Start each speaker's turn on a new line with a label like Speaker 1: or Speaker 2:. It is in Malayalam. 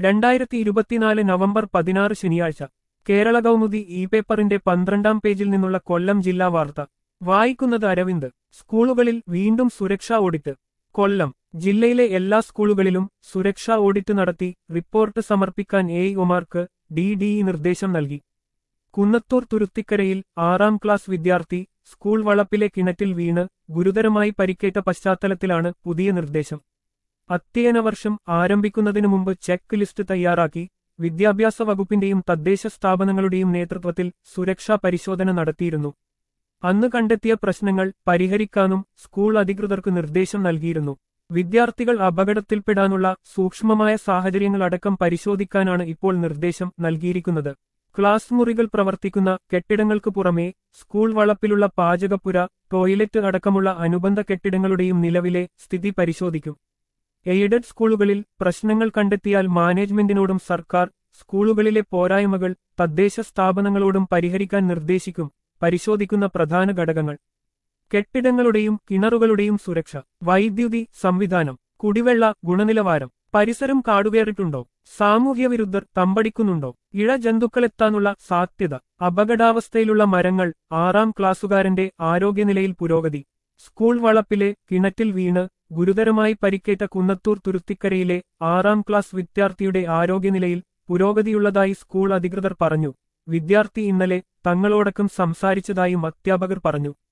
Speaker 1: രണ്ടായിരത്തി ഇരുപത്തിനാല് നവംബർ പതിനാറ് ശനിയാഴ്ച കേരള കൗമുദി ഇ പേപ്പറിന്റെ പന്ത്രണ്ടാം പേജിൽ നിന്നുള്ള കൊല്ലം ജില്ലാ വാർത്ത വായിക്കുന്നത് അരവിന്ദ് സ്കൂളുകളിൽ വീണ്ടും സുരക്ഷാ ഓഡിറ്റ് കൊല്ലം ജില്ലയിലെ എല്ലാ സ്കൂളുകളിലും സുരക്ഷാ ഓഡിറ്റ് നടത്തി റിപ്പോർട്ട് സമർപ്പിക്കാൻ എ ഒമാർക്ക് ഡി ഡി ഇ നിർദ്ദേശം നൽകി കുന്നത്തൂർ തുരുത്തിക്കരയിൽ ആറാം ക്ലാസ് വിദ്യാർത്ഥി സ്കൂൾ വളപ്പിലെ കിണറ്റിൽ വീണ് ഗുരുതരമായി പരിക്കേറ്റ പശ്ചാത്തലത്തിലാണ് പുതിയ നിർദ്ദേശം അധ്യയന വർഷം ആരംഭിക്കുന്നതിനു മുമ്പ് ചെക്ക് ലിസ്റ്റ് തയ്യാറാക്കി വിദ്യാഭ്യാസ വകുപ്പിന്റെയും തദ്ദേശ സ്ഥാപനങ്ങളുടെയും നേതൃത്വത്തിൽ സുരക്ഷാ പരിശോധന നടത്തിയിരുന്നു അന്ന് കണ്ടെത്തിയ പ്രശ്നങ്ങൾ പരിഹരിക്കാനും സ്കൂൾ അധികൃതർക്ക് നിർദ്ദേശം നൽകിയിരുന്നു വിദ്യാർത്ഥികൾ അപകടത്തിൽപ്പെടാനുള്ള സൂക്ഷ്മമായ സാഹചര്യങ്ങളടക്കം പരിശോധിക്കാനാണ് ഇപ്പോൾ നിർദ്ദേശം നൽകിയിരിക്കുന്നത് ക്ലാസ് മുറികൾ പ്രവർത്തിക്കുന്ന കെട്ടിടങ്ങൾക്ക് പുറമേ സ്കൂൾ വളപ്പിലുള്ള പാചകപ്പുര ടോയ്ലറ്റ് അടക്കമുള്ള അനുബന്ധ കെട്ടിടങ്ങളുടെയും നിലവിലെ സ്ഥിതി പരിശോധിക്കും എയ്ഡഡ് സ്കൂളുകളിൽ പ്രശ്നങ്ങൾ കണ്ടെത്തിയാൽ മാനേജ്മെന്റിനോടും സർക്കാർ സ്കൂളുകളിലെ പോരായ്മകൾ തദ്ദേശ സ്ഥാപനങ്ങളോടും പരിഹരിക്കാൻ നിർദ്ദേശിക്കും പരിശോധിക്കുന്ന പ്രധാന ഘടകങ്ങൾ കെട്ടിടങ്ങളുടെയും കിണറുകളുടെയും സുരക്ഷ വൈദ്യുതി സംവിധാനം കുടിവെള്ള ഗുണനിലവാരം പരിസരം കാടുകയറിയിട്ടുണ്ടോ സാമൂഹ്യ വിരുദ്ധർ തമ്പടിക്കുന്നുണ്ടോ ഇഴ ജന്തുക്കളെത്താനുള്ള സാധ്യത അപകടാവസ്ഥയിലുള്ള മരങ്ങൾ ആറാം ക്ലാസ്സുകാരന്റെ ആരോഗ്യനിലയിൽ പുരോഗതി സ്കൂൾ വളപ്പിലെ കിണറ്റിൽ വീണ് ഗുരുതരമായി പരിക്കേറ്റ കുന്നത്തൂർ തുരുത്തിക്കരയിലെ ആറാം ക്ലാസ് വിദ്യാർത്ഥിയുടെ ആരോഗ്യനിലയിൽ പുരോഗതിയുള്ളതായി സ്കൂൾ അധികൃതർ പറഞ്ഞു വിദ്യാർത്ഥി ഇന്നലെ തങ്ങളോടക്കം സംസാരിച്ചതായും അധ്യാപകർ പറഞ്ഞു